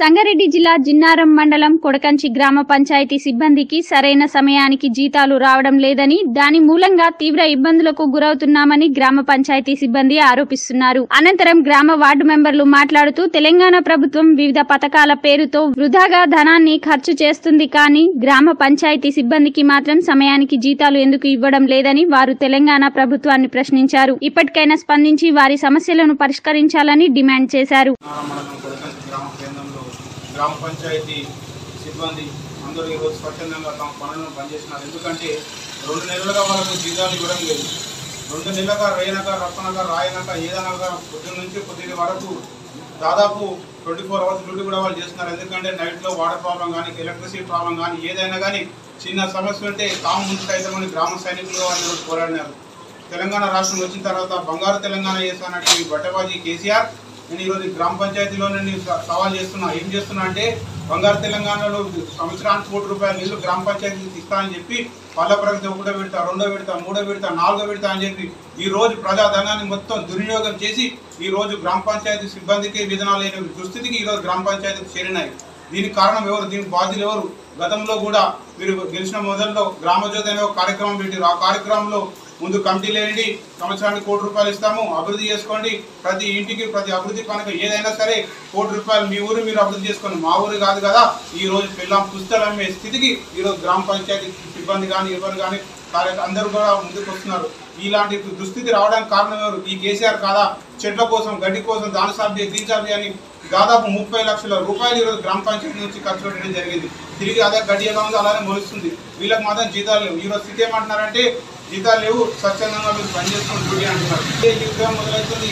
సంగారెడ్డి జిల్లా జిన్నారం మండలం కొడకంచి గ్రామ పంచాయతీ సిబ్బందికి సరైన సమయానికి జీతాలు రావడం లేదని దాని మూలంగా తీవ్ర ఇబ్బందులకు గురవుతున్నామని గ్రామ పంచాయతీ సిబ్బంది ఆరోపిస్తున్నారు అనంతరం గ్రామ వార్డు మెంబర్లు మాట్లాడుతూ తెలంగాణ ప్రభుత్వం వివిధ పథకాల పేరుతో వృధాగా ధనాన్ని ఖర్చు చేస్తుంది కానీ గ్రామ పంచాయతీ సిబ్బందికి మాత్రం సమయానికి జీతాలు ఎందుకు ఇవ్వడం లేదని వారు తెలంగాణ ప్రభుత్వాన్ని ప్రశ్నించారు ఇప్పటికైనా స్పందించి వారి సమస్యలను పరిష్కరించాలని డిమాండ్ చేశారు నారా మండలం కొడకంచి గ్రామ కేంద్రంలో గ్రామ పంచాయతీ సిబ్బంది అందరూ ఈరోజు స్వచ్ఛందంగా తమ పనులను పనిచేస్తున్నారు ఎందుకంటే రెండు నెలలుగా వాళ్ళకు జీతాలు ఇవ్వడం లేదు రెండు నెలలుగా రేయనక రప్పనక రాయనక ఏదనక పొద్దున్న నుంచి కొద్దిగా వరకు దాదాపు ట్వంటీ ఫోర్ అవర్స్ డ్యూటీ కూడా వాళ్ళు చేస్తున్నారు ఎందుకంటే నైట్లో వాటర్ ప్రాబ్లం కానీ ఎలక్ట్రిసిటీ ప్రాబ్లం కానీ ఏదైనా కానీ చిన్న సమస్య ఉంటే తాము ముందుకైతామని గ్రామ సైనికులుగా వాళ్ళు ఈరోజు పోరాడినారు తెలంగాణ రాష్ట్రం వచ్చిన తర్వాత బంగారు తెలంగాణ చేస్తానట్టు బట్టబాజీ కేసీఆర్ నేను ఈరోజు ఈ గ్రామ పంచాయతీలో నేను స- సవాల్ చేస్తున్నా ఏం చేస్తున్నా అంటే బంగారు తెలంగాణలో సంవత్సరానికి కోటి రూపాయల నిధులు గ్రామ పంచాయతీకి ఇస్తా అని చెప్పి పల్ల ప్రగతి ఒకటో పెడతా రెండో పెడతా మూడో పెడతా నాలుగో పెడతా అని చెప్పి ఈ రోజు ప్రజాధనాన్ని మొత్తం దుర్వినియోగం చేసి ఈ రోజు గ్రామ పంచాయతీ సిబ్బందికి విధానాలు లేని దుస్థితికి ఈ రోజు గ్రామ పంచాయతీకి చేరినాయి దీనికి కారణం ఎవరు దీనికి బాధ్యులు ఎవరు గతంలో కూడా మీరు గెలిచిన మొదల్లో గ్రామజ్యోతి అనే ఒక కార్యక్రమం పెట్టారు ఆ కార్యక్రమంలో ముందు కమిటీలు వేయండి సంవత్సరానికి కోటి రూపాయలు ఇస్తాము అభివృద్ధి చేసుకోండి ప్రతి ఇంటికి ప్రతి అభివృద్ధి పనికి ఏదైనా సరే కోటి రూపాయలు మీ ఊరు మీరు అభివృద్ధి చేసుకోండి మా ఊరు కాదు కదా ఈ రోజు పిల్లం పుస్తకాలు అమ్మే స్థితికి ఈ రోజు గ్రామ పంచాయతీ సిబ్బంది కానీ ఎవరు కానీ కార్య అందరూ కూడా ముందుకు వస్తున్నారు ఇలాంటి దుస్థితి రావడానికి కారణం ఎవరు ఈ కేసీఆర్ కాదా చెట్ల కోసం గడ్డి కోసం దాన సాధ్య తీర్చాలి అని దాదాపు ముప్పై లక్షల రూపాయలు ఈరోజు గ్రామ పంచాయతీ నుంచి ఖర్చు పెట్టడం జరిగింది తిరిగి అదే గడ్డి ఎలా ఉందో అలానే మొలుస్తుంది వీళ్ళకి మాత్రం జీతాలు లేవు ఈరోజు స్థితి ఏమంటున్నారంటే జీతాలు లేవు స్వచ్ఛందంగా మీరు పనిచేసుకుని డ్యూటీ అంటున్నారు ఇదే ఈ ఉద్యోగం మొదలవుతుంది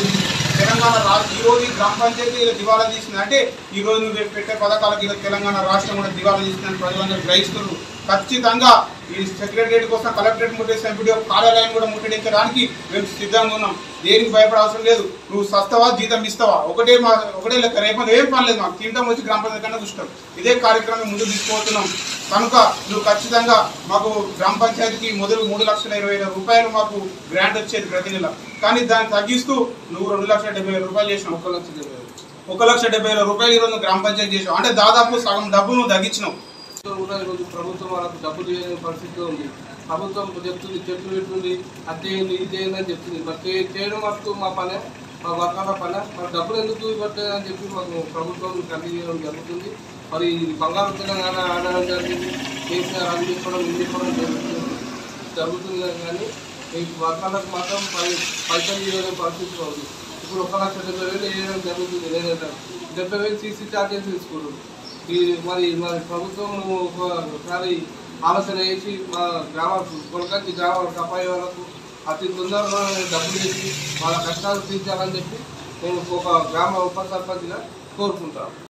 తెలంగాణ రాష్ట్ర ఈ రోజు ఈ గ్రామ పంచాయతీ ఇలా దివాలా తీసింది అంటే ఈ రోజు నువ్వు పెట్టే పథకాలకు ఈరోజు తెలంగాణ రాష్ట్రం కూడా దివాలా తీసిందని ప్రజలందరూ గ్రహిస్తున్నారు ఖచ్చితంగా ఈ సెక్రటరియట్ కోసం కలెక్టరేట్ ముట్టేసిన ఎంపీడీ కార్యాలయం కూడా ముట్టడించడానికి మేము సిద్ధంగా ఉన్నాం దేనికి భయపడ అవసరం లేదు నువ్వు సస్తావా జీతం ఇస్తావా ఒకటే మా ఒకటే లెక్క రేపు ఏం పని లేదు మాకు తింటాం వచ్చి గ్రామ పంచాయతీ కన్నా చూస్తాం ఇదే కార్యక్రమం ముందుకు తీసుకుపోతున్నాం కనుక నువ్వు ఖచ్చితంగా మాకు గ్రామ పంచాయతీకి మొదలు మూడు లక్షల ఇరవై వేల రూపాయలు మాకు గ్రాంట్ వచ్చేది ప్రతి నెల కానీ దాన్ని తగ్గిస్తూ నువ్వు రెండు లక్షల డెబ్బై వేల రూపాయలు చేసినావు ఒక లక్ష డెబ్బై వేలు ఒక లక్ష డెబ్బై వేల రూపాయలు ఈరోజు నువ్వు గ్రామ పంచాయతీ చేసావు అంటే దాదాపు సగం డబ్బు నువ్వు తగ్గించినావు ప్రభుత్వం కూడా ఈరోజు ప్రభుత్వం వాళ్ళకు డబ్బులు చేయని పరిస్థితి ఉంది ప్రభుత్వం చెప్తుంది చెట్లు పెట్టుంది అది చేయండి ఇది చేయండి అని చెప్తుంది మరి చే- చేయడం మటుకు మా పనే మా వర్గాల పనే మరి డబ్బులు ఎందుకు ఇవ్వట్లేదు అని చెప్పి మాకు ప్రభుత్వం కంటిన్యూ జరుగుతుంది మరి ఇది బంగారు తెలంగాణ ఆడడం జరిగింది కేసీఆర్ అది చెప్పడం ఇది చెప్పడం జరుగుతుంది జరుగుతుంది కానీ ఈ వర్గాలకు మాత్రం పై పైసలు ఇవ్వడం పరిస్థితి ఉంది ఇప్పుడు ఒక లక్ష డెబ్బై వేలు వేయడం జరుగుతుంది నేనైతే డెబ్బై వేలు సీసీ ఛార్జెస్ తీసుకుంటుంది ఈ మరి మరి ప్రభుత్వం ఒకసారి ఆలోచన చేసి మా గ్రామ కొలకంచి గ్రామ కపాయి వాళ్ళకు అతి తొందరగా డబ్బులు ఇచ్చి వాళ్ళ కష్టాలు తీర్చాలని చెప్పి నేను ఒక గ్రామ ఉప సర్పంచ్గా కోరుకుంటాను